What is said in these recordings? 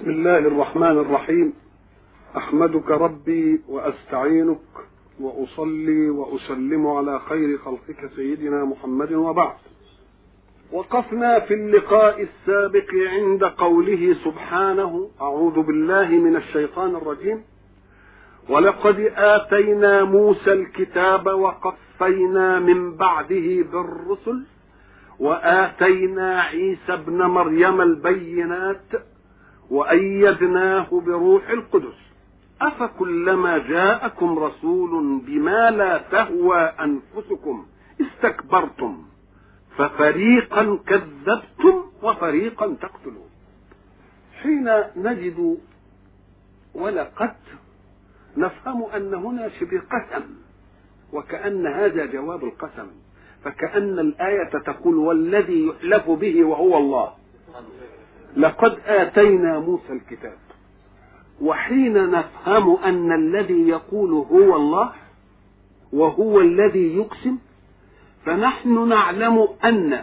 بسم الله الرحمن الرحيم احمدك ربي واستعينك واصلي واسلم على خير خلقك سيدنا محمد وبعد وقفنا في اللقاء السابق عند قوله سبحانه اعوذ بالله من الشيطان الرجيم ولقد اتينا موسى الكتاب وقفينا من بعده بالرسل واتينا عيسى ابن مريم البينات وايدناه بروح القدس افكلما جاءكم رسول بما لا تهوى انفسكم استكبرتم ففريقا كذبتم وفريقا تقتلون حين نجد ولقد نفهم ان هنا شبه قسم وكان هذا جواب القسم فكأن الآية تقول والذي يحلف به وهو الله لقد آتينا موسى الكتاب وحين نفهم أن الذي يقول هو الله وهو الذي يقسم فنحن نعلم أن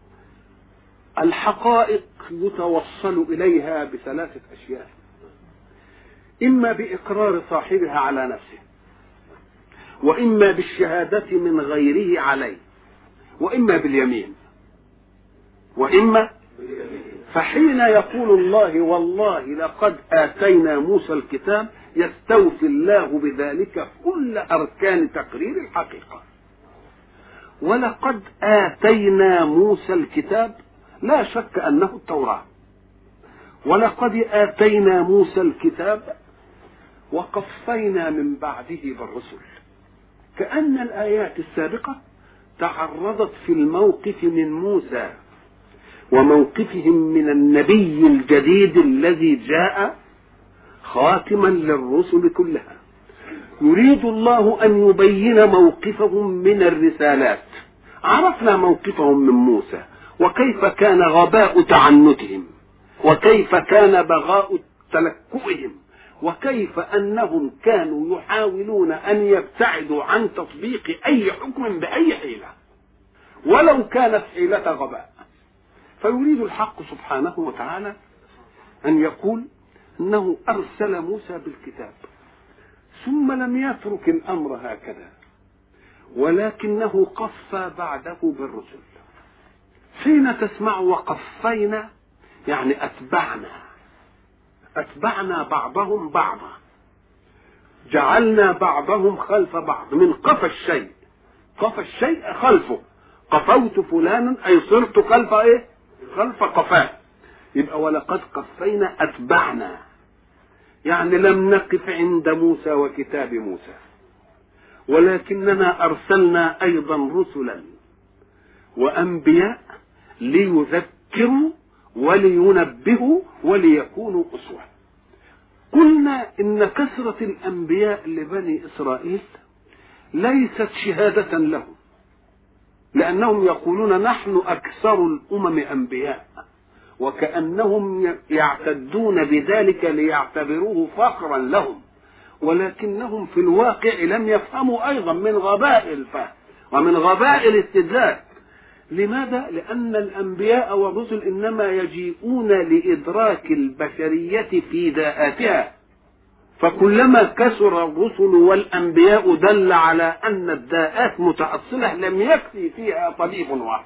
الحقائق يتوصل إليها بثلاثة أشياء إما بإقرار صاحبها على نفسه وإما بالشهادة من غيره عليه وإما باليمين وإما فحين يقول الله والله لقد آتينا موسى الكتاب يستوفي الله بذلك كل أركان تقرير الحقيقة ولقد آتينا موسى الكتاب لا شك أنه التوراة ولقد آتينا موسى الكتاب وقفينا من بعده بالرسل كأن الآيات السابقة تعرضت في الموقف من موسى وموقفهم من النبي الجديد الذي جاء خاتما للرسل كلها يريد الله ان يبين موقفهم من الرسالات عرفنا موقفهم من موسى وكيف كان غباء تعنتهم وكيف كان بغاء تلكؤهم وكيف انهم كانوا يحاولون ان يبتعدوا عن تطبيق اي حكم باي حيله ولو كانت حيله غباء فيريد الحق سبحانه وتعالى ان يقول انه ارسل موسى بالكتاب ثم لم يترك الامر هكذا ولكنه قفى بعده بالرسل حين تسمع وقفينا يعني اتبعنا أتبعنا بعضهم بعضا جعلنا بعضهم خلف بعض من قفى الشيء قفى الشيء خلفه قفوت فلانا أي صرت خلف إيه خلف قفاه يبقى ولقد قفينا أتبعنا يعني لم نقف عند موسى وكتاب موسى ولكننا أرسلنا أيضا رسلا وأنبياء ليذكروا ولينبهوا وليكونوا أسوة قلنا إن كثرة الأنبياء لبني إسرائيل ليست شهادة لهم لأنهم يقولون نحن أكثر الأمم أنبياء وكأنهم يعتدون بذلك ليعتبروه فخرا لهم ولكنهم في الواقع لم يفهموا أيضا من غباء الفهم ومن غباء الاستدلال لماذا؟ لأن الأنبياء والرسل إنما يجيئون لإدراك البشرية في داءاتها فكلما كثر الرسل والأنبياء دل على أن الداءات متأصلة لم يكفي فيها طبيب واحد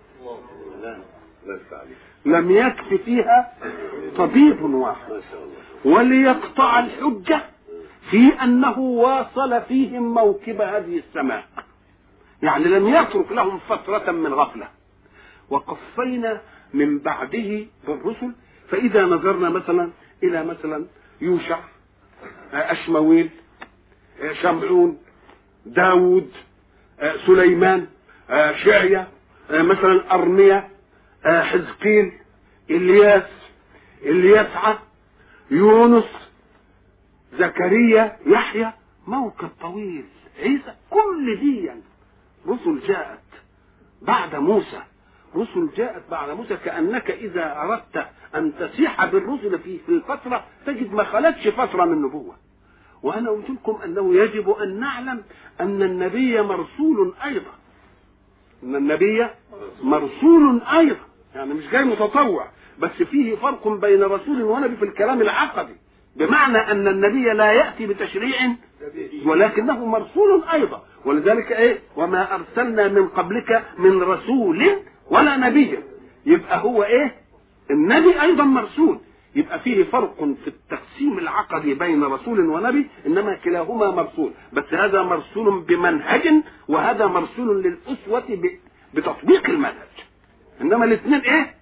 لم يكفي فيها طبيب واحد وليقطع الحجة في أنه واصل فيهم موكب هذه السماء يعني لم يترك لهم فترة من غفلة وقفينا من بعده بالرسل فإذا نظرنا مثلا إلى مثلا يوشع أشمويل شمعون داود سليمان شعية مثلا أرمية حزقيل إلياس إلياسعة يونس زكريا يحيى موكب طويل عيسى كل دي يعني رسل جاءت بعد موسى رسل جاءت بعد موسى كأنك إذا أردت أن تسيح بالرسل في في الفترة تجد ما خلتش فترة من النبوة وأنا قلت لكم أنه يجب أن نعلم أن النبي مرسول أيضا أن النبي مرسول أيضا يعني مش جاي متطوع بس فيه فرق بين رسول ونبي في الكلام العقدي بمعنى ان النبي لا ياتي بتشريع ولكنه مرسول ايضا ولذلك ايه وما ارسلنا من قبلك من رسول ولا نبي يبقى هو ايه النبي ايضا مرسول يبقى فيه فرق في التقسيم العقدي بين رسول ونبي انما كلاهما مرسول بس هذا مرسول بمنهج وهذا مرسول للاسوه بتطبيق المنهج انما الاثنين ايه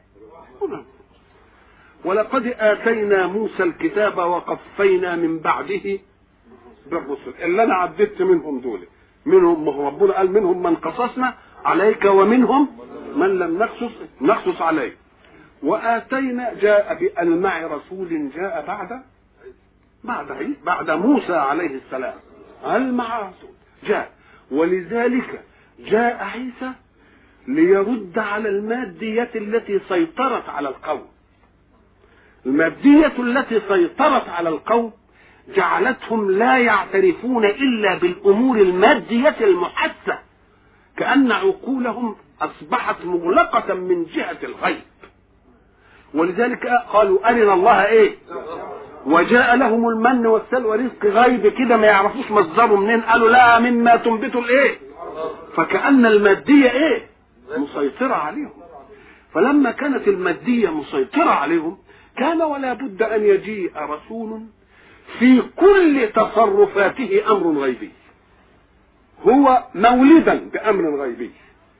ولقد اتينا موسى الكتاب وقفينا من بعده بالرسل اللي انا عددت منهم دول منهم ربنا قال منهم من قصصنا عليك ومنهم من لم نقصص نقصص عليك واتينا جاء بألمع رسول جاء بعد بعد بعد موسى عليه السلام ألمع رسول جاء ولذلك جاء عيسى ليرد على المادية التي سيطرت على القوم المادية التي سيطرت على القوم جعلتهم لا يعترفون إلا بالأمور المادية المحسة كأن عقولهم أصبحت مغلقة من جهة الغيب ولذلك قالوا أرنا الله إيه وجاء لهم المن والسلوى رزق غيب كده ما يعرفوش مصدره منين قالوا لا مما تنبت الايه فكأن المادية ايه مسيطرة عليهم فلما كانت المادية مسيطرة عليهم كان ولا بد أن يجيء رسول في كل تصرفاته أمر غيبي هو مولدا بأمر غيبي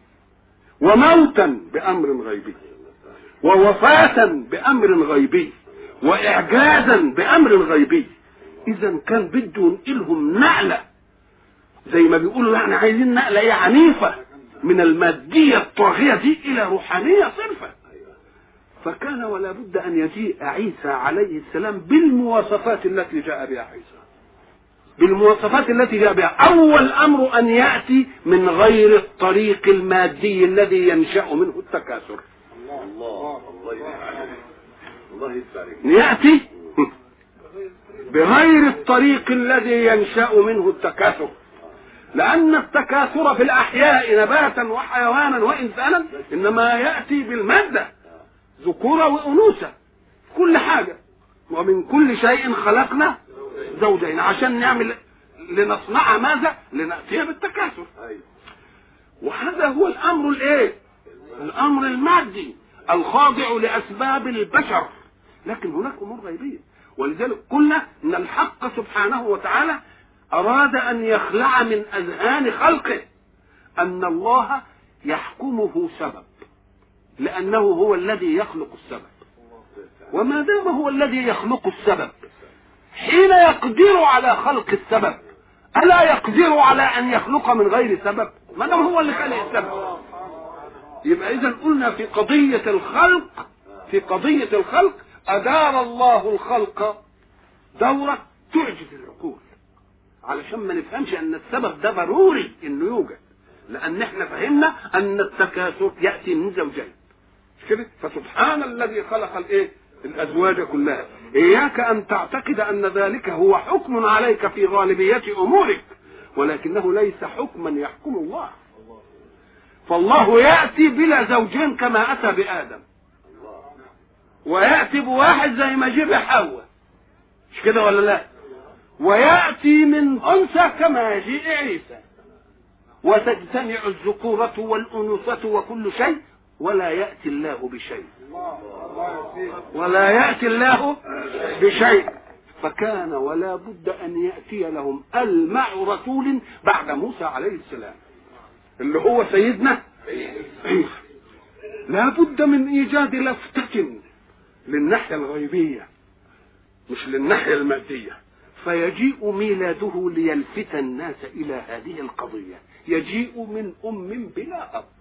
وموتا بأمر غيبي ووفاة بأمر غيبي وإعجازا بأمر غيبي إذا كان بده ينقلهم نقلة زي ما بيقولوا يعني عايزين نقلة إيه عنيفة من المادية الطاغية دي إلى روحانية صرفة فكان ولا بد أن يجيء عيسى عليه السلام بالمواصفات التي جاء بها عيسى بالمواصفات التي جاء بها أول أمر أن يأتي من غير الطريق المادي الذي ينشأ منه التكاثر الله الله الله يأتي بغير الطريق الذي ينشأ منه التكاثر لأن التكاثر في الأحياء نباتا وحيوانا وإنسانا إنما يأتي بالمادة ذكورة وأنوثة كل حاجة ومن كل شيء خلقنا زوجين عشان نعمل لنصنع ماذا؟ لنأتي بالتكاثر وهذا هو الأمر الإيه؟ الأمر المادي الخاضع لأسباب البشر لكن هناك أمور غيبية ولذلك قلنا أن الحق سبحانه وتعالى أراد أن يخلع من أذهان خلقه أن الله يحكمه سبب لأنه هو الذي يخلق السبب وما دام هو الذي يخلق السبب حين يقدر على خلق السبب ألا يقدر على أن يخلق من غير سبب ما دام هو اللي خلق السبب يبقى إذا قلنا في قضية الخلق في قضية الخلق أدار الله الخلق دورة تعجز العقول علشان ما نفهمش أن السبب ده ضروري إنه يوجد لأن احنا فهمنا أن التكاثر يأتي من زوجين مش كده فسبحان الذي خلق الايه الازواج كلها اياك ان تعتقد ان ذلك هو حكم عليك في غالبيه امورك ولكنه ليس حكما يحكم الله فالله ياتي بلا زوجين كما اتى بادم وياتي بواحد زي ما جيب حواء مش كده ولا لا وياتي من انثى كما يجيء عيسى وتجتمع الذكورة والأنوثة وكل شيء ولا يأتي الله بشيء ولا يأتي الله بشيء فكان ولا بد أن يأتي لهم المع رسول بعد موسى عليه السلام اللي هو سيدنا عيسى لا بد من إيجاد لفتة للناحية الغيبية مش للناحية المادية فيجيء ميلاده ليلفت الناس إلى هذه القضية يجيء من أم بلا أب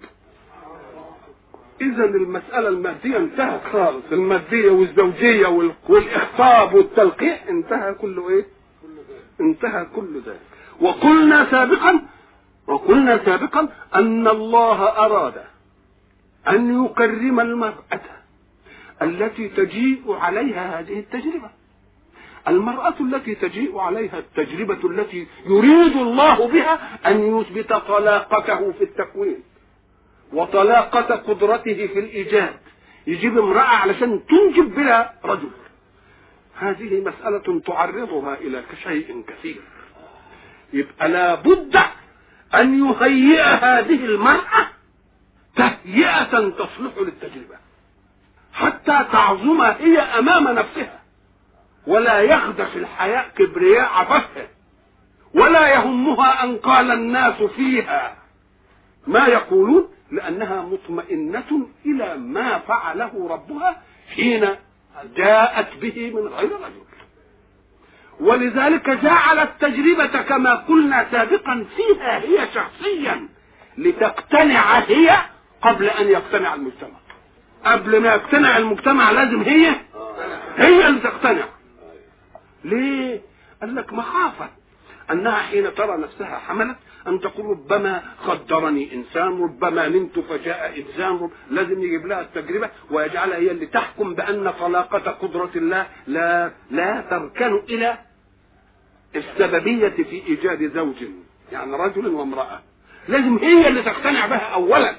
اذا المسألة المادية انتهت خالص المادية والزوجية والاخطاب والتلقيح انتهى كله ايه انتهى كل ذلك وقلنا سابقا وقلنا سابقا ان الله اراد ان يكرم المرأة التي تجيء عليها هذه التجربة المرأة التي تجيء عليها التجربة التي يريد الله بها أن يثبت طلاقته في التكوين وطلاقة قدرته في الإيجاد يجيب امرأة علشان تنجب بلا رجل هذه مسألة تعرضها إلى شيء كثير يبقى لابد أن يهيئ هذه المرأة تهيئة تصلح للتجربة حتى تعظم هي أمام نفسها ولا يخدش الحياء كبرياء عففها ولا يهمها أن قال الناس فيها ما يقولون لأنها مطمئنة إلى ما فعله ربها حين جاءت به من غير رجل ولذلك جعل التجربة كما قلنا سابقا فيها هي شخصيا لتقتنع هي قبل أن يقتنع المجتمع قبل ما يقتنع المجتمع لازم هي هي اللي تقتنع ليه؟ قال لك مخافة أنها حين ترى نفسها حملت أن تقول ربما خدرني إنسان ربما نمت فجاء إنسان رب... لازم يجيب لها التجربة ويجعلها هي اللي تحكم بأن طلاقة قدرة الله لا لا تركن إلى السببية في إيجاد زوج يعني رجل وامرأة لازم هي اللي تقتنع بها أولا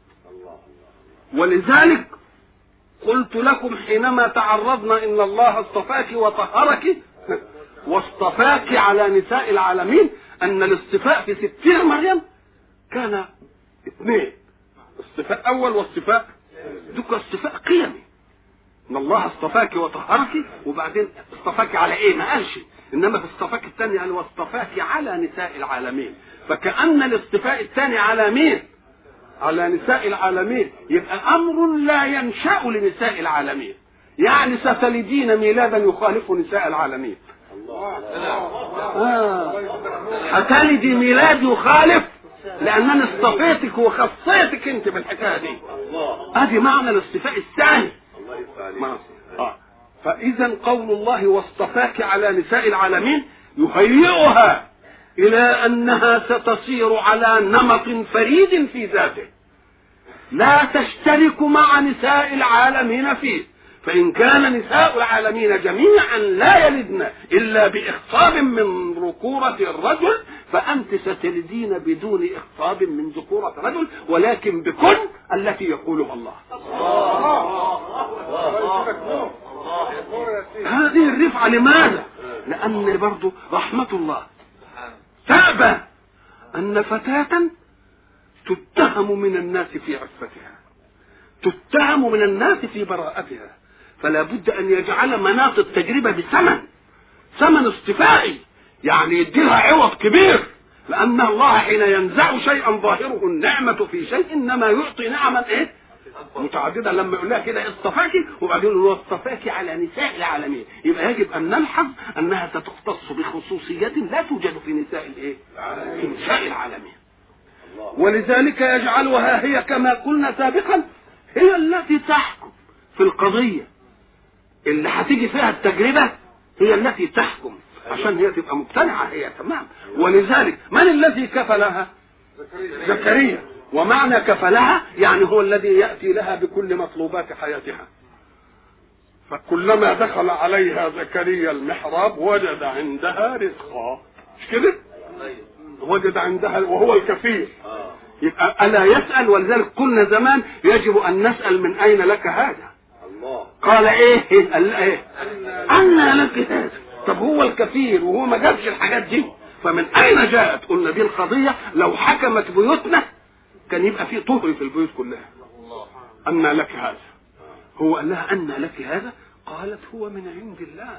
ولذلك قلت لكم حينما تعرضنا ان الله اصطفاك وطهرك واصطفاك على نساء العالمين ان الاصطفاء في ستين مريم كان اثنين اصطفاء اول واصطفاء دوك اصطفاء قيمي ان الله اصطفاك وطهرك وبعدين اصطفاك على ايه ما قالش انما في اصطفاك الثاني قال واصطفاك على نساء العالمين فكأن الاصطفاء الثاني على مين على نساء العالمين يبقى امر لا ينشا لنساء العالمين يعني ستلدين ميلادا يخالف نساء العالمين آه. هتلدي ميلاد يخالف لانني اصطفيتك وخصيتك انت بالحكايه دي ادي معنى الاصطفاء الثاني آه. فاذا قول الله واصطفاك على نساء العالمين يهيئها الى انها ستصير على نمط فريد في ذاته لا تشترك مع نساء العالمين فيه فان كان نساء العالمين جميعا لا يلدن الا باخصاب من ذكوره الرجل فانت ستلدين بدون اخصاب من ذكوره رجل ولكن بكن التي يقولها الله هذه الرفعه لماذا لان برضه رحمه الله تأبى أن فتاة تتهم من الناس في عفتها تتهم من الناس في براءتها فلا بد أن يجعل مناط التجربة بثمن ثمن اصطفائي يعني يديلها عوض كبير لأن الله حين ينزع شيئا ظاهره النعمة في شيء إنما يعطي نعما إيه؟ متعدده لما يقول لها كده اصطفاكي وبعدين يقول اصطفاكي على نساء العالمين يبقى يجب ان نلحظ انها ستختص بخصوصيه لا توجد في نساء الايه؟ في نساء العالمين ولذلك يجعلها هي كما قلنا سابقا هي التي تحكم في القضيه اللي هتيجي فيها التجربه هي التي تحكم عشان هي تبقى مقتنعه هي تمام ولذلك من الذي كفلها؟ زكريا ومعنى كفلها يعني هو الذي يأتي لها بكل مطلوبات حياتها فكلما دخل عليها زكريا المحراب وجد عندها رزقا مش كده وجد عندها وهو الكفيل يبقى ألا يسأل ولذلك قلنا زمان يجب أن نسأل من أين لك هذا قال إيه قال إيه أن لك هذا طب هو الكفيل وهو ما جابش الحاجات دي فمن أين جاءت قلنا دي القضية لو حكمت بيوتنا كان يبقى في طهر في البيوت كلها أن لك هذا هو قال لها أن لك هذا قالت هو من عند الله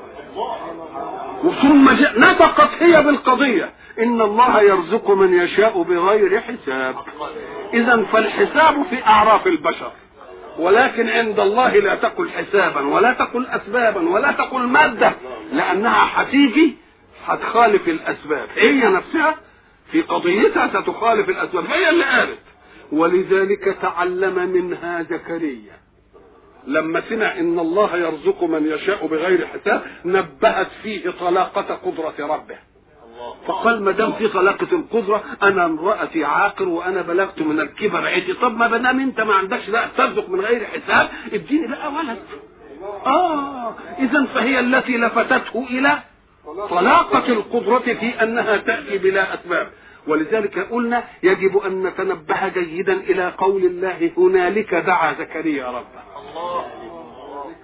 وثم جاء نطقت هي بالقضية إن الله يرزق من يشاء بغير حساب إذا فالحساب في أعراف البشر ولكن عند الله لا تقل حسابا ولا تقل أسبابا ولا تقل مادة لأنها هتيجي هتخالف الأسباب هي نفسها في قضيتها ستخالف الاسباب هي اللي قالت ولذلك تعلم منها زكريا لما سمع ان الله يرزق من يشاء بغير حساب نبهت فيه طلاقة قدرة ربه فقال ما دام في طلاقة القدرة انا امرأتي عاقر وانا بلغت من الكبر عيتي طب ما دام انت ما عندكش لا ترزق من غير حساب اديني بقى ولد اه اذا فهي التي لفتته الى طلاقة القدرة في انها تأتي بلا اسباب ولذلك قلنا يجب ان نتنبه جيدا الى قول الله هنالك دعا زكريا ربه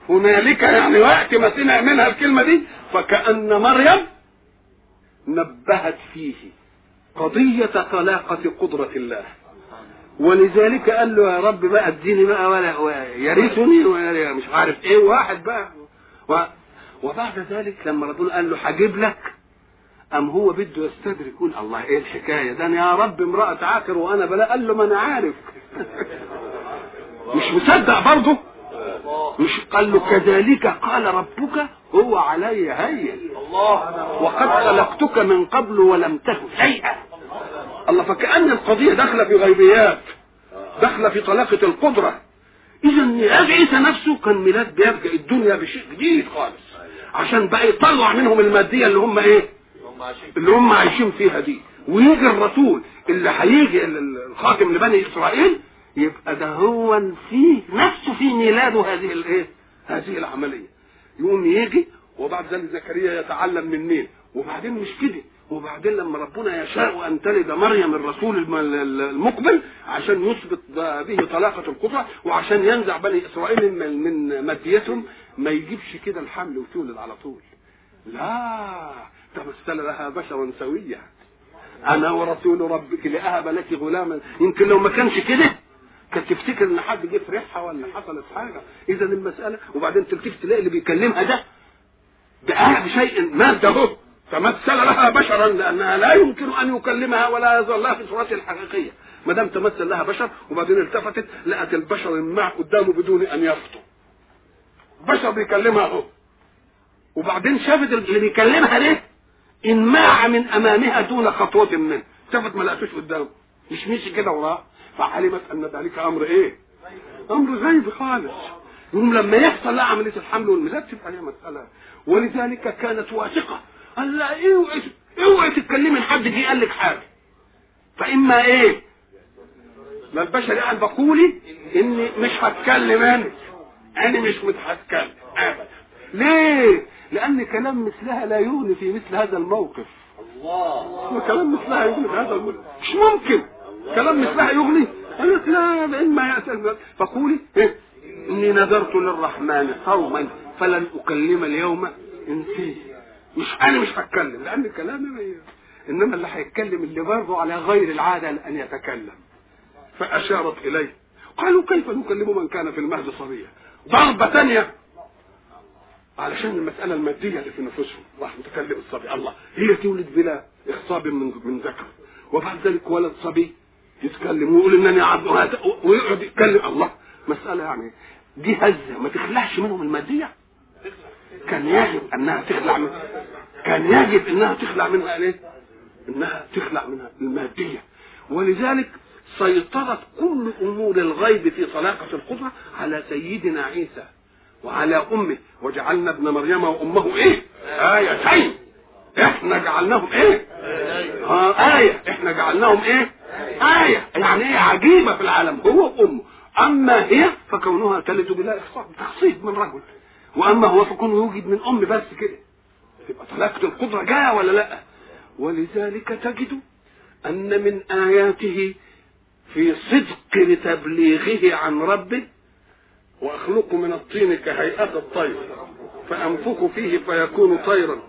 هنالك يعني وقت ما سمع منها الكلمه دي فكأن مريم نبهت فيه قضية طلاقة قدرة الله ولذلك قال له يا رب بقى اديني بقى ولا يرثني ولا مش عارف ايه واحد بقى و وبعد ذلك لما ربنا قال له هجيب لك ام هو بده يستدرك يقول الله ايه الحكايه ده انا يا رب امراه عاقر وانا بلا قال له ما انا عارف مش مصدق برضه مش قال له كذلك قال ربك هو علي هين وقد خلقتك من قبل ولم تك شيئا الله فكأن القضية داخلة في غيبيات داخلة في طلاقة القدرة إذا ميلاد عيسى نفسه كان ميلاد بيبدأ الدنيا بشيء جديد خالص عشان بقى يطلع منهم المادية اللي هم إيه؟ اللي هم عايشين فيها دي ويجي الرسول اللي هيجي الخاتم لبني إسرائيل يبقى ده هو فيه نفسه في ميلاده هذه الايه؟ هذه العمليه. يقوم يجي وبعد ذلك زكريا يتعلم من مين؟ وبعدين مش كده وبعدين لما ربنا يشاء ان تلد مريم الرسول المقبل عشان يثبت به طلاقه القدره وعشان ينزع بني اسرائيل من من ماديتهم ما يجيبش كده الحمل وتولد على طول. لا تمثل لها بشرا سويا. انا ورسول ربك لاهب لك غلاما يمكن لو ما كانش كده كانت تفتكر ان حد جه في ريحها ولا حصلت حاجه اذا المساله وبعدين تلتفت تلاقي اللي بيكلمها ده ده بشيء ماده اهو تمثل لها بشرا لانها لا يمكن ان يكلمها ولا يظهر لها في صورتها الحقيقيه ما دام تمثل لها بشر وبعدين التفتت لقت البشر المع قدامه بدون ان يخطو بشر بيكلمها اهو وبعدين شافت اللي بيكلمها ليه انماع من امامها دون خطوه منه شافت ما لقتوش قدامه مش مشي كده وراه فعلمت ان ذلك امر ايه؟ امر غيب خالص يقوم لما يحصل لها عمليه الحمل والميلاد تبقى هي مساله ولذلك كانت واثقه قال لا اوعي اوعي تتكلمي لحد جه قال لك حاجه فاما ايه؟ ما البشر قال بقولي اني مش هتكلم انا انا مش متهتكلم ابدا ليه؟ لان كلام مثلها لا يغني في مثل هذا الموقف الله كلام مثلها يغني في هذا الموقف مش ممكن كلام مثلها يغني قالت لا اما يأتي فقولي إيه؟ اني نذرت للرحمن صوما فلن اكلم اليوم انسيا مش انا مش هتكلم لان كلامي انما اللي هيتكلم اللي برضه على غير العاده ان يتكلم فاشارت اليه قالوا كيف نكلم من كان في المهد صبيا ضربه ثانيه علشان المساله الماديه اللي في نفوسهم راح متكلم الصبي الله هي تولد بلا اخصاب من من ذكر وبعد ذلك ولد صبي يتكلم ويقول انني عبد ويقعد يتكلم الله مساله يعني دي هزه ما تخلعش منهم الماديه كان يجب انها تخلع من كان يجب انها تخلع منها ايه؟ انها تخلع منها الماديه ولذلك سيطرت كل امور الغيب في طلاقه القدره على سيدنا عيسى وعلى امه وجعلنا ابن مريم وامه ايه؟ ايتين احنا جعلناهم ايه؟ آه آية احنا جعلناهم ايه؟ آية يعني ايه عجيبة في العالم هو وأمه أما هي فكونها تلد بلا إخصاء تخصيب من رجل وأما هو فكونه يوجد من أم بس كده تبقى طلاقة القدرة جاية ولا لأ ولذلك تجد أن من آياته في صدق تبليغه عن ربه وأخلق من الطين كهيئة الطير فأنفخ فيه فيكون طيرا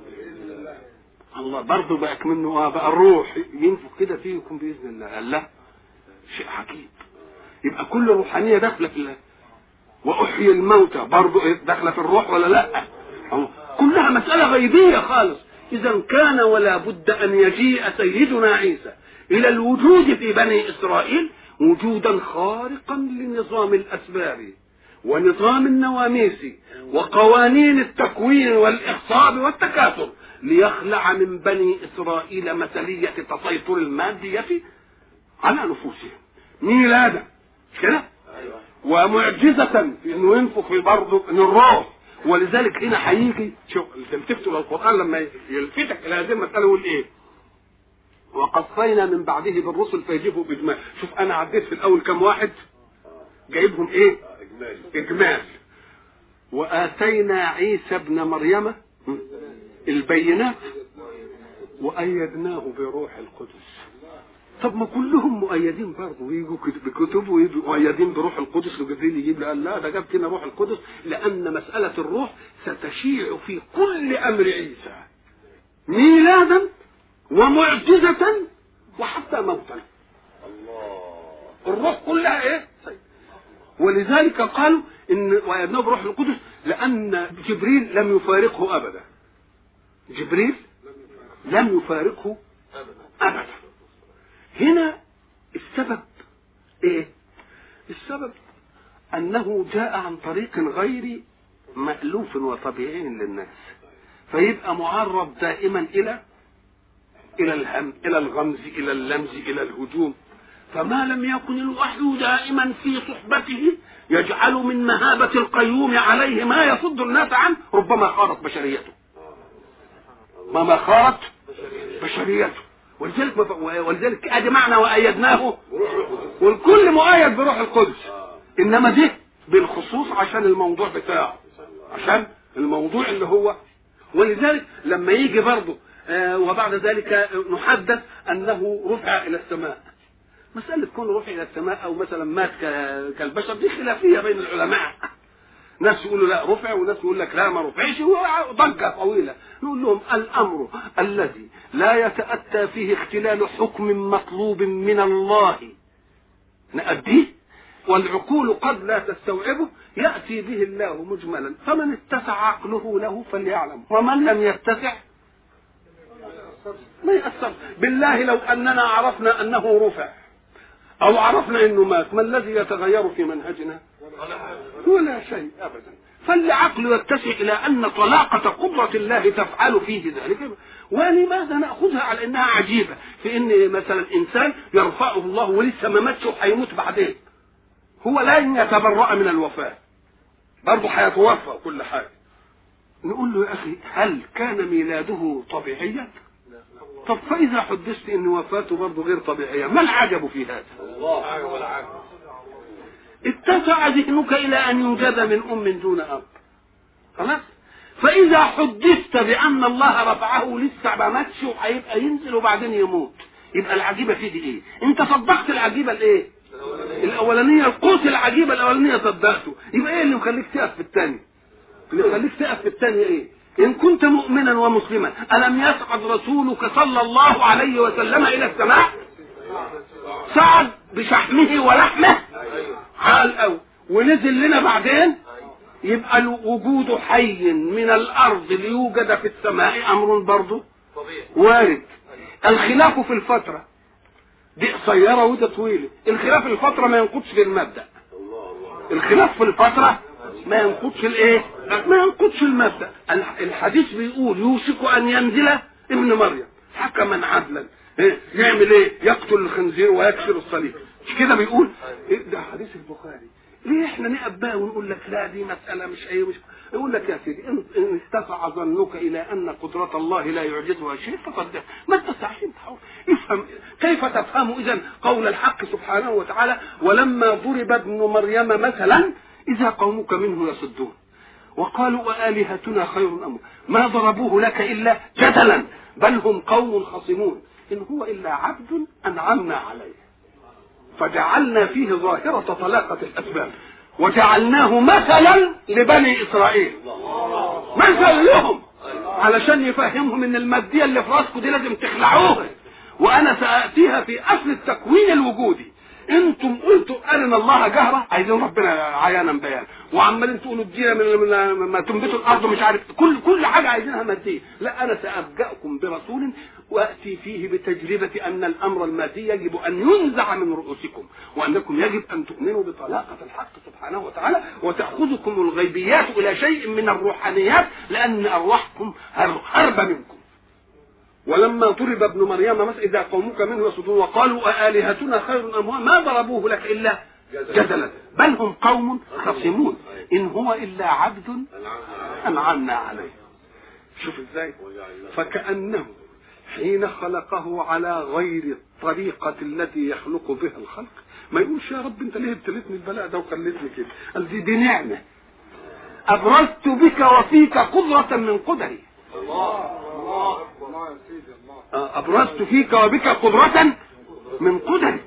الله برضه بقى منه بقى الروح ينفخ كده فيه يكون باذن الله قال لا شيء عجيب يبقى كل روحانيه داخله في الله واحيي الموتى برضه داخله في الروح ولا لا كلها مساله غيبيه خالص اذا كان ولا بد ان يجيء سيدنا عيسى الى الوجود في بني اسرائيل وجودا خارقا لنظام الاسباب ونظام النواميس وقوانين التكوين والاخصاب والتكاثر ليخلع من بني اسرائيل مثليه تسيطر الماديه على نفوسهم ميلادا كده ومعجزة في انه ينفخ في برضه ان الروح ولذلك هنا هيجي شوف تلتفتوا للقران لما يلفتك الى هذه المساله يقول ايه؟ وقصينا من بعده بالرسل فيجيبوا باجمال شوف انا عديت في الاول كم واحد جايبهم ايه؟ اجمال واتينا عيسى ابن مريم البينات وايدناه بروح القدس طب ما كلهم مؤيدين برضه ويجوا بكتب ويجوا مؤيدين بروح القدس وجبريل يجيب قال لا ده جاب لنا روح القدس لان مساله الروح ستشيع في كل امر عيسى ميلادا ومعجزه وحتى موتا الروح كلها ايه ولذلك قالوا ان ويدناه بروح القدس لان جبريل لم يفارقه ابدا جبريل لم يفارقه ابدا هنا السبب ايه السبب انه جاء عن طريق غير مألوف وطبيعي للناس فيبقى معرض دائما الى الى الهم الى الغمز الى اللمز الى الهجوم فما لم يكن الوحي دائما في صحبته يجعل من مهابة القيوم عليه ما يصد الناس عنه ربما خارت بشريته ما ما خارت بشريته ولذلك ولذلك ادي معنى وايدناه والكل مؤيد بروح القدس انما ده بالخصوص عشان الموضوع بتاعه عشان الموضوع اللي هو ولذلك لما يجي برضه آه وبعد ذلك نحدث انه رفع الى السماء مسألة كون رفع إلى السماء أو مثلا مات كالبشر دي خلافية بين العلماء ناس يقولوا لا رفع وناس يقول لك لا ما رفعش ضجة طويلة نقول لهم الأمر الذي لا يتأتى فيه اختلال حكم مطلوب من الله نأديه والعقول قد لا تستوعبه يأتي به الله مجملا فمن اتسع عقله له فليعلم ومن لم يتسع ما يأثر بالله لو أننا عرفنا أنه رفع أو عرفنا أنه مات ما الذي يتغير في منهجنا ولا شيء أبدا فالعقل يتسع إلى أن طلاقة قدرة الله تفعل فيه ذلك ولماذا نأخذها على أنها عجيبة في أن مثلا إنسان يرفعه الله ولسه ما ماتش وهيموت بعدين هو لن يتبرأ من الوفاة برضه هيتوفى كل حاجة نقول له يا أخي هل كان ميلاده طبيعيا؟ طب فإذا حدثت أن وفاته برضه غير طبيعية ما العجب في هذا؟ الله والعجب اتسع ذهنك إلى أن يوجد من أم دون أب خلاص؟ فإذا حدثت بأن الله رفعه لسه ما ماتش وهيبقى ينزل وبعدين يموت يبقى العجيبة في دي إيه؟ أنت صدقت العجيبة الإيه؟ الأولانية القوس العجيبة الأولانية صدقته يبقى إيه اللي مخليك تقف في الثاني؟ اللي مخليك تقف في الثاني إيه؟ إن كنت مؤمنا ومسلما ألم يصعد رسولك صلى الله عليه وسلم إلى السماء صعد بشحمه ولحمه على الأول ونزل لنا بعدين يبقى الوجود حي من الأرض ليوجد في السماء أمر برضه وارد الخلاف في الفترة دي قصيرة وده طويلة الخلاف في الفترة ما ينقضش في المبدأ الخلاف في الفترة ما ينقضش الايه ما ينقضش المبدا الحديث بيقول يوشك ان ينزل ابن مريم حكما عدلا إيه؟ يعمل ايه يقتل الخنزير ويكسر الصليب مش كده بيقول إيه ده حديث البخاري ليه احنا نقف بقى ونقول لك لا دي مساله مش ايه مش يقول لك يا سيدي ان ان استفع ظنك الى ان قدره الله لا يعجزها شيء فقد ما تستحي افهم كيف تفهم اذا قول الحق سبحانه وتعالى ولما ضرب ابن مريم مثلا إذا قومك منه يصدون وقالوا وآلهتنا خير أم ما ضربوه لك إلا جدلا بل هم قوم خصمون إن هو إلا عبد أنعمنا عليه فجعلنا فيه ظاهرة طلاقة الأسباب وجعلناه مثلا لبني إسرائيل مثل لهم علشان يفهمهم ان المادية اللي في راسكم دي لازم تخلعوها وانا سآتيها في اصل التكوين الوجودي انتم قلتوا ارنا الله جهرة عايزين ربنا عيانا بيان وعمالين تقولوا ادينا من ما تنبتوا الارض مش عارف كل كل حاجه عايزينها ماديه لا انا سابجاكم برسول واتي فيه بتجربه ان الامر المادي يجب ان ينزع من رؤوسكم وانكم يجب ان تؤمنوا بطلاقه الحق سبحانه وتعالى وتاخذكم الغيبيات الى شيء من الروحانيات لان ارواحكم هرب منكم ولما ضرب ابن مريم مثلا اذا قومك منه يصدون وقالوا أآلهتنا خير ام هو ما ضربوه لك الا جدلا بل هم قوم خصمون ان هو الا عبد انعمنا عليه شوف ازاي فكانه حين خلقه على غير الطريقة التي يخلق بها الخلق ما يقولش يا رب انت ليه ابتليتني البلاء ده وخليتني كده قال دي, دي نعمة أبرزت بك وفيك قدرة من قدري الله الله أبرزت فيك وبك قدرة من قدره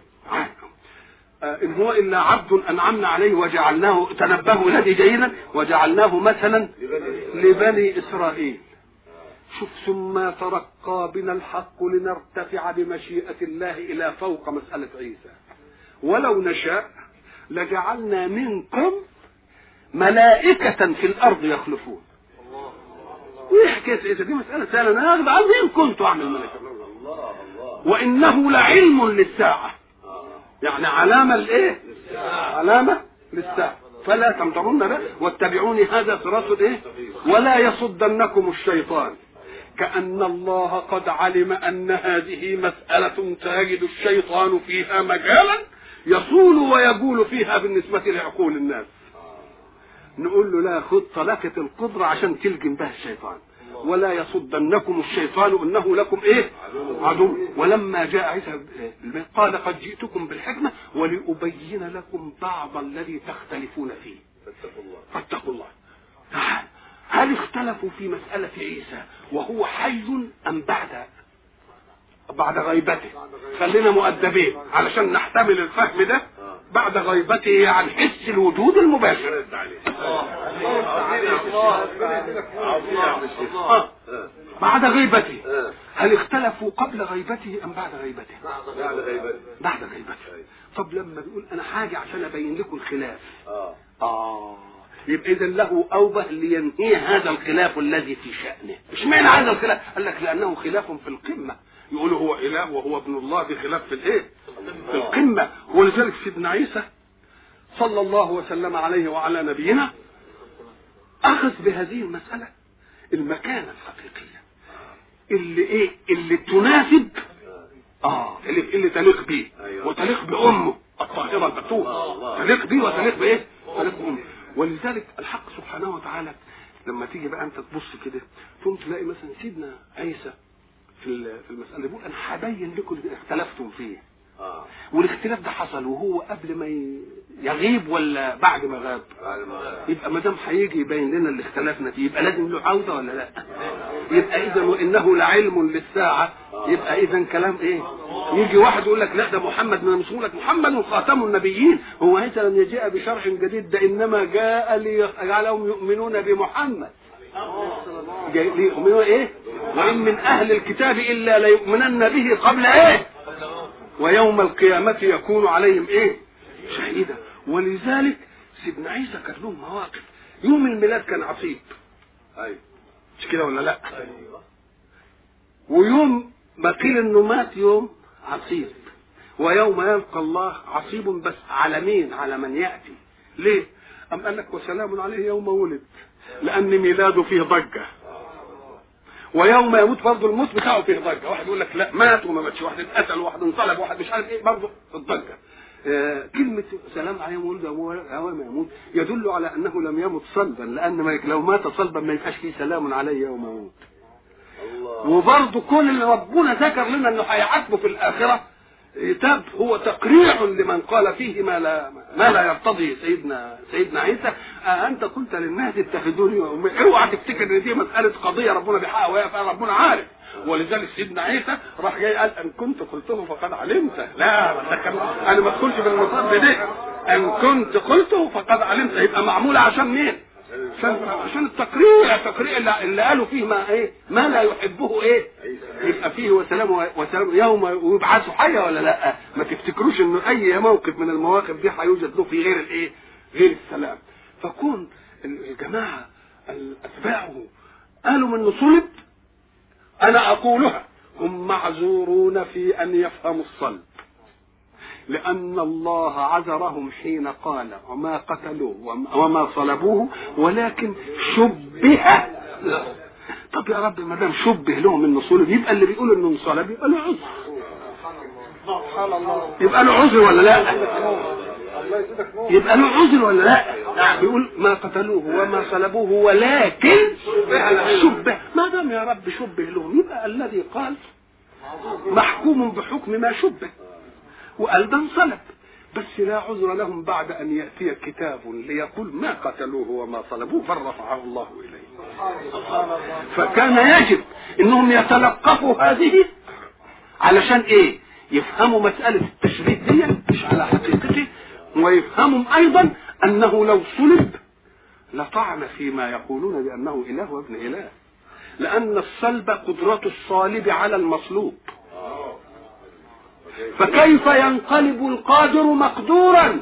آه، ان هو الا عبد انعمنا عليه وجعلناه تنبهوا الذي جيدا وجعلناه مثلا لبني اسرائيل شوف ثم ترقى بنا الحق لنرتفع بمشيئة الله إلى فوق مسألة عيسى ولو نشاء لجعلنا منكم ملائكة في الأرض يخلفون وايه حكايه عيسى دي مساله سهله انا اخذ عنه ان كنت اعمل ملائكه وانه لعلم للساعه يعني علامه لايه علامه للساعه فلا تمترون به واتبعوني هذا صراط ايه ولا يصدنكم الشيطان كأن الله قد علم أن هذه مسألة تجد الشيطان فيها مجالا يصول ويقول فيها بالنسبة لعقول الناس نقول له لا خذ طلقة القدرة عشان تلجم بها الشيطان ولا يصدنكم الشيطان انه لكم ايه عدو ولما جاء عيسى قال قد جئتكم بالحكمه ولابين لكم بعض الذي تختلفون فيه فاتقوا الله فاتقوا الله تعال هل اختلفوا في مسألة عيسى وهو حي أم بعد بعد غيبته خلينا مؤدبين علشان نحتمل الفهم ده بعد غيبته يعني حس الوجود المباشر رد عليه عظيم يا عظيم يا عم الشيخ آه. بعد غيبته آه. هل اختلفوا قبل غيبته أم بعد غيبته بعد غيبته بعد غيبته طب لما بيقول أنا حاجة عشان أبين لكم الخلاف اه آه يبقى إذا له أوبه لينهي هذا الخلاف الذي في شأنه اشمعنى هذا الخلاف قال لك لأنه خلاف في القمة يقولوا هو إله وهو ابن الله في خلاف في الإيه في القمة ولذلك سيدنا عيسى صلى الله وسلم عليه وعلى نبينا أخذ بهذه المسألة المكانة الحقيقية اللي إيه اللي تناسب اه اللي اللي تليق بيه أيوة. وتليق بامه الطاهره البتوله تليق بيه وتليق بايه؟ تليق بامه ولذلك الحق سبحانه وتعالى لما تيجي بقى انت تبص كده تقوم تلاقي مثلا سيدنا عيسى في ال- في المساله بيقول انا هبين لكم اللي اختلفتم فيه اه والاختلاف ده حصل وهو قبل ما ي- يغيب ولا بعد ما غاب بعد ما يبقى ما دام هيجي يبين لنا اللي اختلفنا فيه يبقى لازم له عوده ولا لا؟ يبقى اذا وانه لعلم للساعه يبقى اذا كلام ايه؟ يجي واحد يقول لك لا ده محمد ما مش لك محمد خاتم النبيين هو عيسى لم يجيء بشرع جديد ده انما جاء ليجعلهم يؤمنون بمحمد جاي ليؤمنوا ايه؟ وان من اهل الكتاب الا ليؤمنن به قبل ايه؟ ويوم القيامة يكون عليهم ايه شهيدا ولذلك سيدنا عيسى كان له مواقف يوم الميلاد كان عصيب ايوه مش كده ولا لا ويوم ما قيل انه مات يوم عصيب ويوم يلقى الله عصيب بس على مين على من ياتي ليه ام قال لك وسلام عليه يوم ولد لان ميلاده فيه ضجه ويوم يموت برضه الموت بتاعه فيه ضجه واحد يقول لك لا مات وما ماتش واحد اتقتل وواحد انصلب وواحد مش عارف ايه برضه في الضجه آه، كلمة سلام عليه ولد يوم يموت يدل على أنه لم يمت صلبا لأن ما لو مات صلبا ما يبقاش فيه سلام عليه يوم يموت الله وبرضه كل اللي ربنا ذكر لنا انه هيعاتبه في الاخره تاب هو تقريع لمن قال فيه ما لا ما لا يرتضي سيدنا سيدنا عيسى آه انت قلت للناس اتخذوني وامي اوعى تفتكر ان دي مساله قضيه ربنا بيحقق وهي فعلا ربنا عارف ولذلك سيدنا عيسى راح جاي قال ان كنت قلته فقد علمته لا ده كان انا ما ادخلش بالمصاب ده ان كنت قلته فقد علمته يبقى معموله عشان مين؟ عشان عشان التقريع التقريع اللي, اللي قالوا فيه ما ايه ما لا يحبه ايه يبقى فيه وسلام وسلام يوم ويبعثوا حيا ولا لا ما تفتكروش انه اي موقف من المواقف دي هيوجد له في غير الايه غير السلام فكون الجماعه اتباعه قالوا من صلب انا اقولها هم معذورون في ان يفهموا الصلب لأن الله عذرهم حين قال وما قتلوه وما- وما صلبوه ولكن شبه له. طب يا رب ما دام شبه لهم انه صلب يبقى اللي بيقول انه انصلب يبقى له عذر يبقى له عذر ولا لا؟ يبقى له عذر ولا لا؟ بيقول ما قتلوه وما صلبوه ولكن شبه ما دام يا رب شبه لهم يبقى الذي قال محكوم بحكم ما شبه وقال ده انصلب بس لا عذر لهم بعد ان ياتي كتاب ليقول ما قتلوه وما صلبوه بل رفعه الله اليه فكان يجب انهم يتلقفوا هذه علشان ايه يفهموا مسألة التشبيه دي مش على حقيقته ويفهموا أيضا أنه لو صلب لطعن فيما يقولون بأنه إله وابن إله لأن الصلب قدرة الصالب على المصلوب فكيف ينقلب القادر مقدورا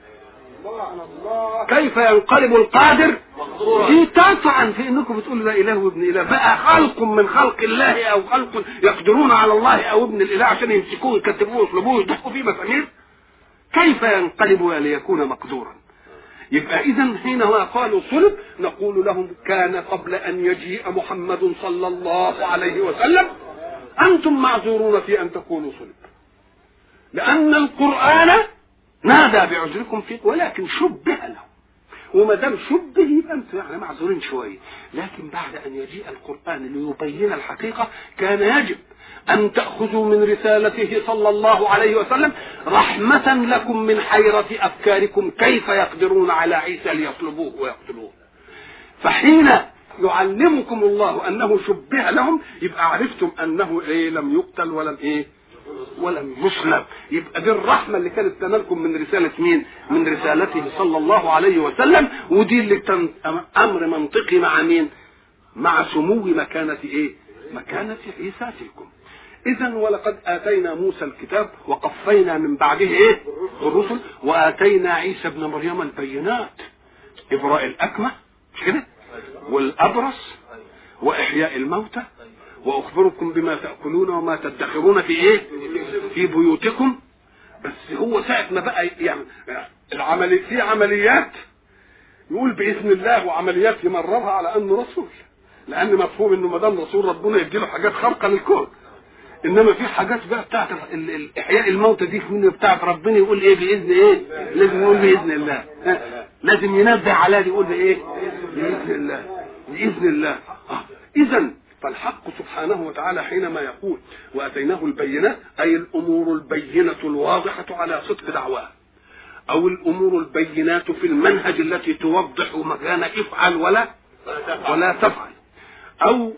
كيف ينقلب القادر دي تطعن في انكم بتقولوا لا اله وابن اله بقى خلق من خلق الله او خلق يقدرون على الله او ابن الاله عشان يمسكوه يكتبوه ويصلبوه ويدقوا فيه مسامير كيف ينقلب ليكون مقدورا يبقى اذا حينما قالوا صلب نقول لهم كان قبل ان يجيء محمد صلى الله عليه وسلم انتم معذورون في ان تقولوا صلب لان القران نادى بعذركم فيه ولكن شبه له وما دام شبه يبقى انتم يعني معذورين شويه لكن بعد ان يجيء القران ليبين الحقيقه كان يجب أن تأخذوا من رسالته صلى الله عليه وسلم رحمة لكم من حيرة أفكاركم كيف يقدرون على عيسى ليطلبوه ويقتلوه فحين يعلمكم الله أنه شبه لهم يبقى عرفتم أنه إيه لم يقتل ولم إيه ولم يصلب يبقى دي الرحمة اللي كانت تنالكم من رسالة مين من رسالته صلى الله عليه وسلم ودي اللي كان أمر منطقي مع مين مع سمو مكانة إيه مكانة عيسى فيكم اذا ولقد اتينا موسى الكتاب وقفينا من بعده ايه الرسل واتينا عيسى ابن مريم البينات ابراء الاكمه مش كده والابرص واحياء الموتى واخبركم بما تاكلون وما تدخرون في ايه في بيوتكم بس هو ساعه ما بقى يعني العملي في عمليات يقول باذن الله وعمليات يمررها على انه رسول لان مفهوم انه ما دام رسول ربنا يدي له حاجات خارقه للكون انما في حاجات بقى بتاعت ال- ال- احياء الموتى دي من بتاعت ربنا يقول ايه باذن ايه لازم يقول باذن الله ها؟ لازم ينبه على دي يقول بايه باذن الله باذن الله آه. اذا فالحق سبحانه وتعالى حينما يقول واتيناه البينات اي الامور البينه الواضحه على صدق دعواه او الامور البينات في المنهج التي توضح مكان افعل ولا ولا تفعل او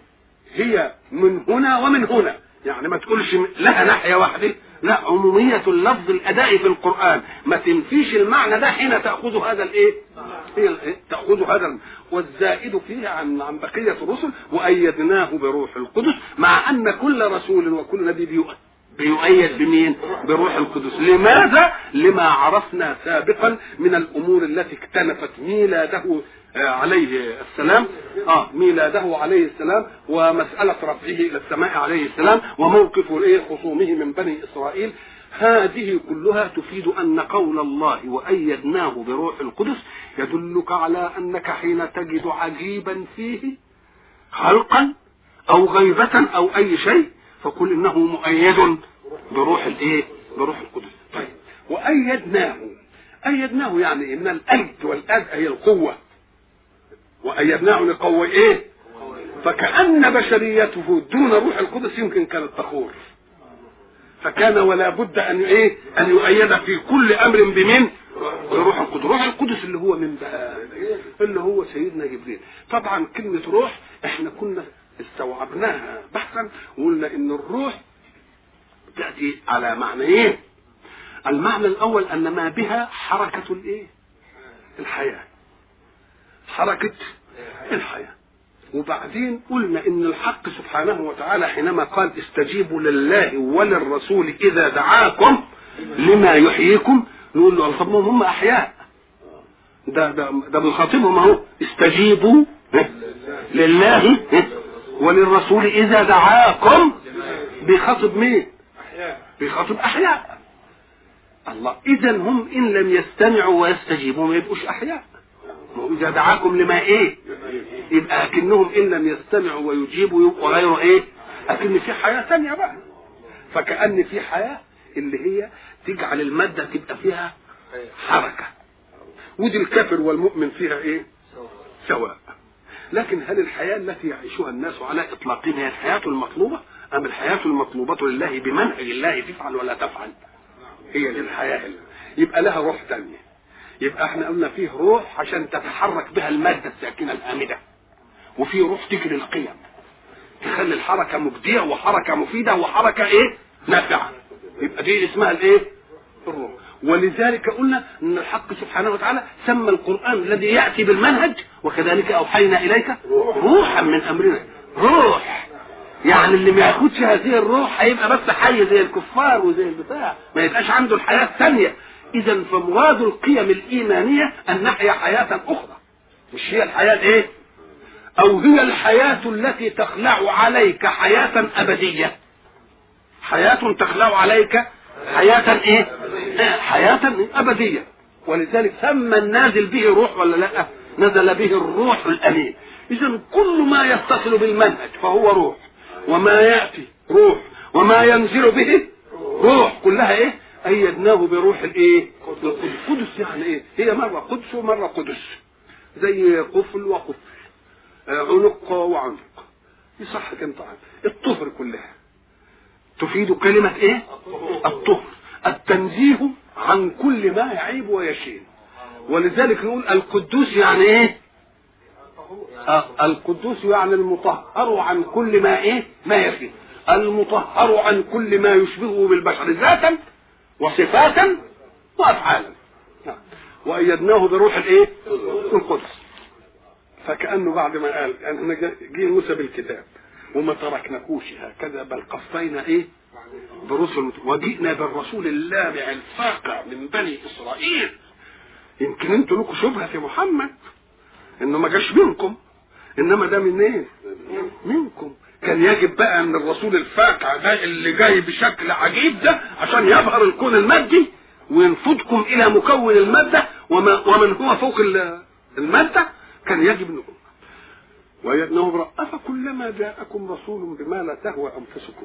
هي من هنا ومن هنا يعني ما تقولش لها ناحيه واحده لا عمومية اللفظ الأداء في القرآن ما تنفيش المعنى ده حين تأخذ هذا الإيه؟ هي الإيه؟ تأخذ هذا الم- والزائد فيه عن عن بقية الرسل وأيدناه بروح القدس مع أن كل رسول وكل نبي بيؤ- بيؤيد بمين؟ بروح القدس، لماذا؟ لما عرفنا سابقا من الأمور التي اكتنفت ميلاده آه، عليه السلام اه ميلاده عليه السلام ومسألة رفعه إلى السماء عليه السلام وموقف ايه خصومه من بني إسرائيل هذه كلها تفيد أن قول الله وأيدناه بروح القدس يدلك على أنك حين تجد عجيبا فيه خلقا أو غيبة أو أي شيء فقل إنه مؤيد بروح الإيه؟ بروح القدس طيب وأيدناه أيدناه يعني إن الأيد والأد هي القوة وأيدناه لقوة إيه؟ فكأن بشريته دون روح القدس يمكن كانت تخور فكان ولا بد أن إيه؟ أن يؤيد في كل أمر بمن؟ بروح القدس، روح القدس اللي هو من بقى؟ اللي هو سيدنا جبريل، طبعا كلمة روح احنا كنا استوعبناها بحثا وقلنا إن الروح تأتي على معنى إيه؟ المعنى الأول أن ما بها حركة الإيه؟ الحياة حركة الحياة وبعدين قلنا ان الحق سبحانه وتعالى حينما قال استجيبوا لله وللرسول اذا دعاكم لما يحييكم نقول له طب ما هم احياء ده ده ده بنخاطبهم اهو استجيبوا لله وللرسول اذا دعاكم بيخاطب مين؟ بيخاطب احياء الله اذا هم ان لم يستمعوا ويستجيبوا ما يبقوش احياء ما هو اذا دعاكم لما ايه يبقى اكنهم ان لم يستمعوا ويجيبوا يبقوا غير ايه اكن في حياه ثانيه بقى فكأن في حياه اللي هي تجعل الماده تبقى فيها حركه ودي الكافر والمؤمن فيها ايه سواء لكن هل الحياه التي يعيشها الناس على اطلاقها هي الحياه المطلوبه ام الحياه المطلوبه لله بمنهج الله تفعل ولا تفعل هي دي الحياه اللي. يبقى لها روح ثانيه يبقى احنا قلنا فيه روح عشان تتحرك بها المادة الساكنة الهامدة وفيه روح تجري القيم تخلي الحركة مبدية وحركة مفيدة وحركة ايه نافعة يبقى دي اسمها الايه الروح ولذلك قلنا ان الحق سبحانه وتعالى سمى القران الذي ياتي بالمنهج وكذلك اوحينا اليك روحا من امرنا روح يعني اللي ما ياخدش هذه الروح هيبقى بس حي زي الكفار وزي البتاع ما يبقاش عنده الحياه الثانيه اذا فمراد القيم الايمانيه ان نحيا حياه اخرى مش هي الحياه الايه او هي الحياه التي تخلع عليك حياه ابديه حياه تخلع عليك حياه ايه حياه ابديه ولذلك سمى النازل به روح ولا لا نزل به الروح الامين اذا كل ما يتصل بالمنهج فهو روح وما ياتي روح وما ينزل به روح كلها ايه ايدناه بروح الايه القدس يعني ايه هي مره قدس ومره قدس زي قفل وقفل عنق وعنق يصح كم طبعا الطهر كلها تفيد كلمة ايه الطهر التنزيه عن كل ما يعيب ويشين ولذلك نقول القدوس يعني ايه آه القدوس يعني المطهر عن كل ما ايه ما يشين المطهر عن كل ما يشبهه بالبشر ذاتا وصفاتا وافعالا وايدناه بروح الايه القدس فكانه بعد ما قال احنا جه موسى بالكتاب وما تركناكوش هكذا بل قفينا ايه برسل وجئنا بالرسول اللامع الفاقع من بني اسرائيل يمكن انتوا لكم شبهه في محمد انه ما جاش منكم انما ده من ايه منكم كان يجب بقى ان الرسول الفاقع ده اللي جاي بشكل عجيب ده عشان يظهر الكون المادي وينفضكم الى مكون الماده وما ومن هو فوق الماده كان يجب ان ويدنه برأ أفكلما جاءكم رسول بما لا تهوى أنفسكم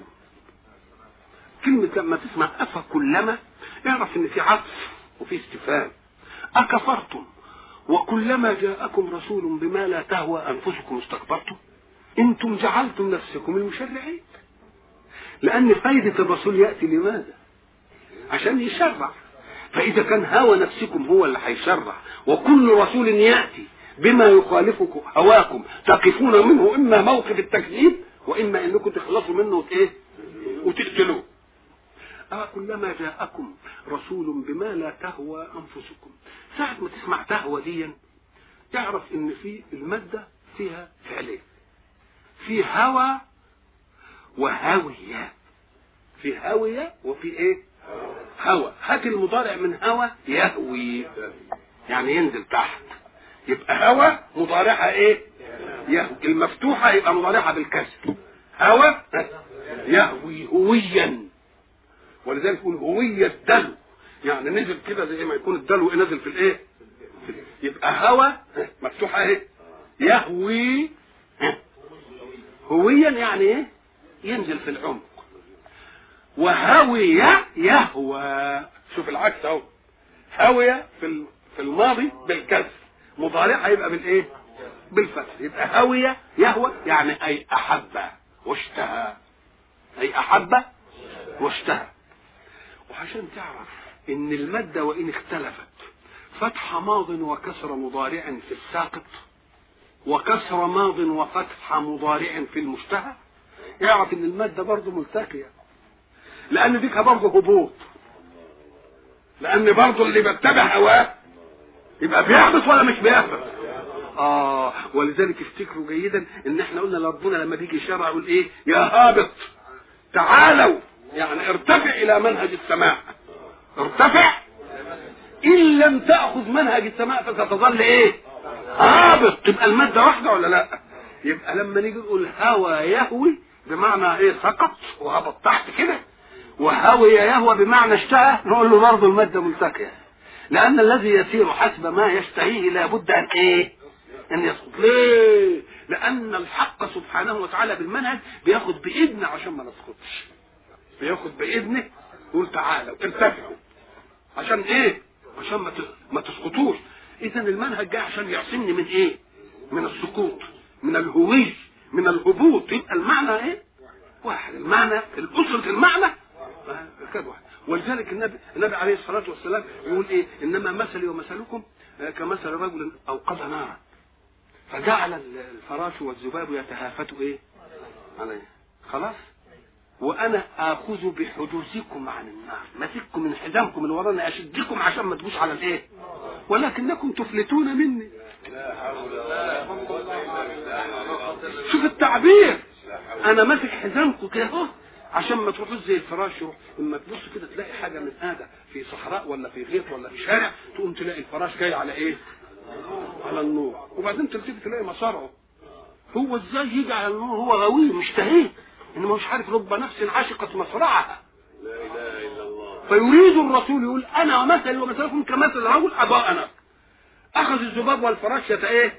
كلمة لما تسمع أفكلما اعرف إن في عطف وفي استفهام أكفرتم وكلما جاءكم رسول بما لا تهوى أنفسكم استكبرتم أنتم جعلتم نفسكم المشرعين لأن فايدة الرسول يأتي لماذا؟ عشان يشرع فإذا كان هوى نفسكم هو اللي هيشرع وكل رسول يأتي بما يخالف هواكم تقفون منه اما موقف التكذيب واما انكم تخلصوا منه وت- وتقتلوه آه كلما جاءكم رسول بما لا تهوى انفسكم ساعة ما تسمع تهوى دي تعرف ان في المادة فيها فعلين في هوى وهوية في هوية وفي ايه هوى هات المضارع من هوى يهوي يعني ينزل تحت يبقى هوى مضارعها ايه يهوي المفتوحة يبقى مضارعها بالكسر هوى يهوي هويا ولذلك يقول هوية الدلو يعني نزل كده زي ما يكون الدلو نازل في الايه في- يبقى هوى مفتوحة ايه يهوي هويا يعني ايه ينزل في العمق وهوي يهوى شوف العكس اهو هوي في ال- في الماضي بالكسر مضارعها يبقى بالايه بالفتح يبقى هوي يهوى يعني اي احب واشتهى اي احب واشتهى وعشان تعرف ان الماده وان اختلفت فتح ماض وكسر مضارع في الساقط وكسر ماض وفتح مضارع في المشتهى اعرف ان الماده برضه ملتقيه لان ديك برضه هبوط لان برضه اللي بيتبع هواه يبقى بيهبط ولا مش بيهبط اه ولذلك افتكروا جيدا ان احنا قلنا لربنا لما بيجي يشرع يقول ايه يا هابط تعالوا يعني ارتفع الى منهج السماء ارتفع ان لم تاخذ منهج السماء فستظل ايه هابط تبقى الماده واحده ولا لا يبقى لما نيجي نقول هوى يهوي بمعنى ايه سقط وهبط تحت كده وهوي يهوى بمعنى اشتهى نقول له برضه الماده ملتقيه لان الذي يسير حسب ما يشتهيه لابد ان ايه ان يسقط ليه لان الحق سبحانه وتعالى بالمنهج بياخد باذن عشان ما نسقطش بياخد باذنه يقول تعالوا ارتفعوا عشان ايه عشان ما ت- ما تسقطوش اذا المنهج جاي عشان يعصمني من ايه من السقوط من الهوي من الهبوط يبقى المعنى ايه واحد المعنى الاسره المعنى آه، كده واحد ولذلك النبي النبي عليه الصلاه والسلام يقول ايه انما مثلي ومثلكم آه، كمثل رجل اوقد نارا فجعل ال- الفراش والذباب يتهافتوا ايه عليه خلاص وانا اخذ بحدوثكم عن النار ماسككم من حزامكم اللي ورانا اشدكم عشان ما تجوش على الايه ولكنكم تفلتون مني لا حول ولا قوة إلا بالله شوف التعبير انا ماسك حزامكم كده اهو عشان ما تروحوش زي الفراش يروح اما تبص كده تلاقي حاجه من هذا في صحراء ولا في غيط ولا في شارع تقوم تلاقي الفراش جاي على ايه؟ على النور وبعدين تلتفت تلاقي مصارعه هو ازاي يجي على النور هو غوي مشتهيه انما مش عارف رب نفس عشقت مصرعها لا إله إلا الله فيريد الرسول يقول انا ومثلي ومثلكم كمثل رجل اضاءنا اخذ الذباب والفراش يت ايه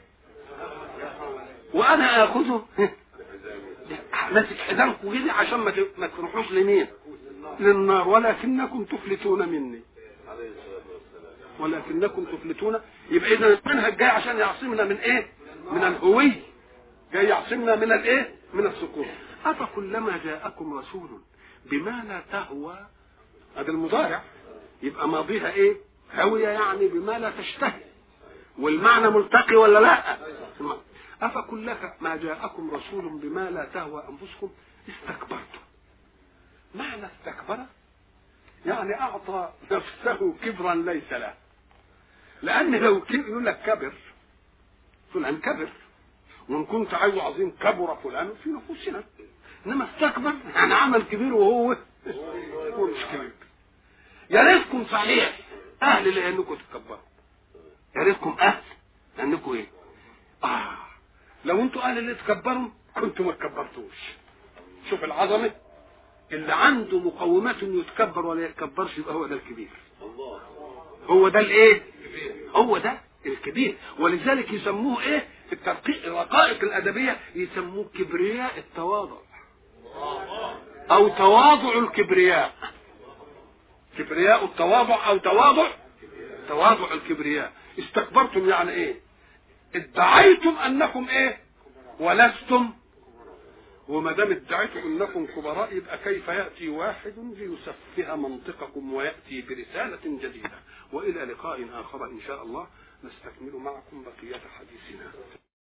وانا اخذه ماسك حزامكم كده عشان ما ت- ما تروحوش لمين للنار ولكنكم تفلتون مني عليه الصلاة والسلام ولكنكم تفلتون يبقى اذا المنهج جاي عشان يعصمنا من ايه من الهوي جاي يعصمنا من الايه من السكون افكلما جاءكم رسول بما لا تهوى هذا المضارع يبقى ماضيها ايه هوية يعني بما لا تشتهي والمعنى ملتقي ولا لا افكلك ما جاءكم رسول بما لا تهوى انفسكم استكبرتم معنى استكبر يعني اعطى نفسه كبرا ليس له لان لو كبر يقول لك كبر فلان كبر وان كنت عايز عظيم كبر فلان في نفوسنا انما استكبر يعني عمل كبير وهو هو مش كبير يا ريتكم صحيح اهل لانكم تتكبروا يا ريتكم اهل لانكم ايه اه لو انتوا اهل اللي تكبروا كنتوا ما تكبرتوش شوف العظمه اللي عنده مقومات انه يتكبر ولا يتكبرش يبقى هو ده الكبير الله هو ده الايه هو ده الكبير ولذلك يسموه ايه في الترقيق الرقائق الادبيه يسموه كبرياء التواضع او تواضع الكبرياء كبرياء التواضع او تواضع تواضع الكبرياء استكبرتم يعني ايه ادعيتم انكم ايه ولستم وما دام ادعيتم انكم كبراء يبقى كيف ياتي واحد ليسفه منطقكم وياتي برساله جديده والى لقاء اخر ان شاء الله نستكمل معكم بقيه حديثنا